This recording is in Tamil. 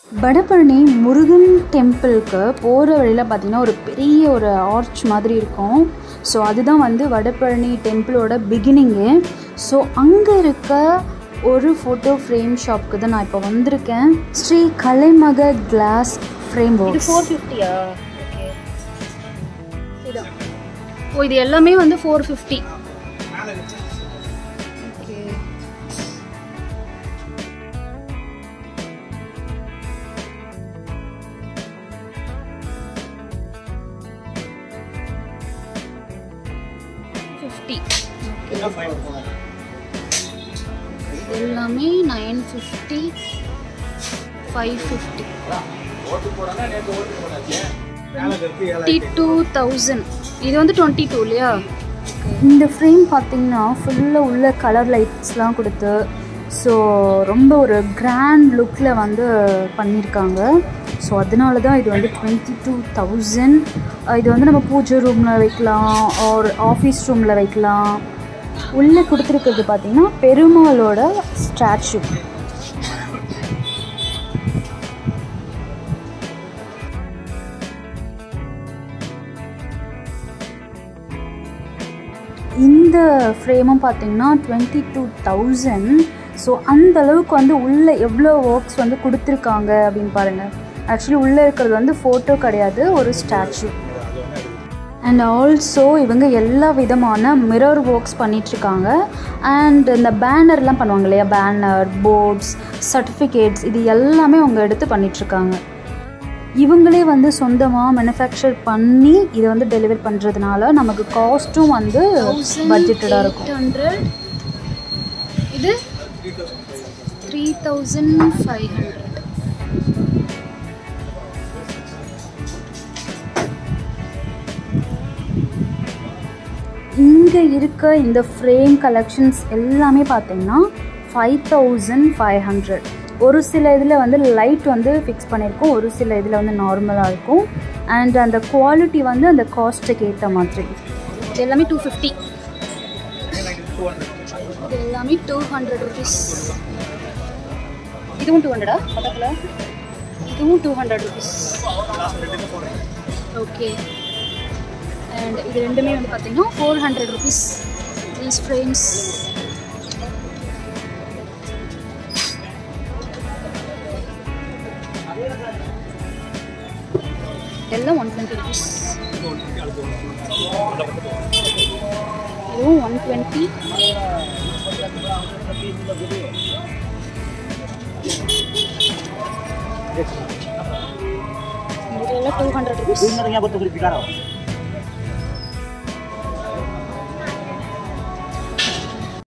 வடபழனி முருகன் டெம்பிளுக்கு போகிற வழியில் பார்த்தீங்கன்னா ஒரு பெரிய ஒரு ஆர்ச் மாதிரி இருக்கும் ஸோ அதுதான் வந்து வடபழனி டெம்பிளோட பிகினிங்கு ஸோ அங்கே இருக்க ஒரு ஃபோட்டோ ஃப்ரேம் ஷாப்க்கு தான் நான் இப்போ வந்திருக்கேன் ஸ்ரீ கலைமக கிளாஸ் ஃப்ரேம் இது ஒர்க்ஸ் ஃபோர் ஃபிஃப்டியா ஓகே இதான் ஓ இது எல்லாமே வந்து ஃபோர் ஃபிஃப்டி ஓகே ஃபிஃப்டி எல்லாமே nine fifty five fifty twenty two thousand இது வந்து டுவெண்ட்டி டூ இல்லையா இந்த ஃப்ரேம் பார்த்தீங்கன்னா ஃபுல்லாக உள்ள கலர் லைட்ஸ்லாம் கொடுத்து ஸோ ரொம்ப ஒரு கிராண்ட் லுக்கில் வந்து பண்ணியிருக்காங்க ஸோ அதனால தான் இது வந்து டுவெண்ட்டி டூ தௌசண்ட் இது வந்து நம்ம பூஜை ரூமில் வைக்கலாம் ஒரு ஆஃபீஸ் ரூமில் வைக்கலாம் உள்ளே கொடுத்துருக்கிறது பார்த்தீங்கன்னா பெருமாளோட ஸ்டாச்சு இந்த ஃப்ரேமும் பார்த்தீங்கன்னா டுவெண்ட்டி டூ தௌசண்ட் ஸோ அந்த அளவுக்கு வந்து உள்ளே எவ்வளோ ஒர்க்ஸ் வந்து கொடுத்துருக்காங்க அப்படின்னு பாருங்கள் ஆக்சுவலி உள்ளே இருக்கிறது வந்து ஃபோட்டோ கிடையாது ஒரு ஸ்டாச்சு அண்ட் ஆல்சோ இவங்க எல்லா விதமான மிரர் ஒர்க்ஸ் பண்ணிகிட்ருக்காங்க அண்ட் இந்த பேனர்லாம் பண்ணுவாங்க இல்லையா பேனர் போர்ட்ஸ் சர்டிஃபிகேட்ஸ் இது எல்லாமே அவங்க எடுத்து பண்ணிகிட்ருக்காங்க இவங்களே வந்து சொந்தமாக மேனுஃபேக்சர் பண்ணி இதை வந்து டெலிவர் பண்ணுறதுனால நமக்கு காஸ்ட்டும் வந்து பட்ஜெட்டடாக இருக்கும் ஹண்ட்ரட் இது த்ரீ தௌசண்ட் ஃபைவ் ஹண்ட்ரட் இங்கே இருக்க இந்த ஃப்ரேம் கலெக்ஷன்ஸ் எல்லாமே பார்த்தீங்கன்னா ஃபைவ் தௌசண்ட் ஃபைவ் ஹண்ட்ரட் ஒரு சில இதில் வந்து லைட் வந்து ஃபிக்ஸ் பண்ணியிருக்கோம் ஒரு சில இதில் வந்து நார்மலாக இருக்கும் அண்ட் அந்த குவாலிட்டி வந்து அந்த காஸ்ட்டுக்கு ஏற்ற மாதிரி இது எல்லாமே டூ ஃபிஃப்டி இது எல்லாமே டூ ஹண்ட்ரட் ருபீஸ் இதுவும் டூ ஹண்ட்ரடா பக்கத்தில் இதுவும் two hundred rupees okay and இது ரெண்டுமே வந்து பார்த்தீங்கன்னா four hundred rupees these frames எல்லாம் ஒன் டுவெண்ட்டி ருபீஸ் இதுவும் ஒன் டுவெண்ட்டி இதெல்லாம் டூ ஹண்ட்ரட் ருபீஸ்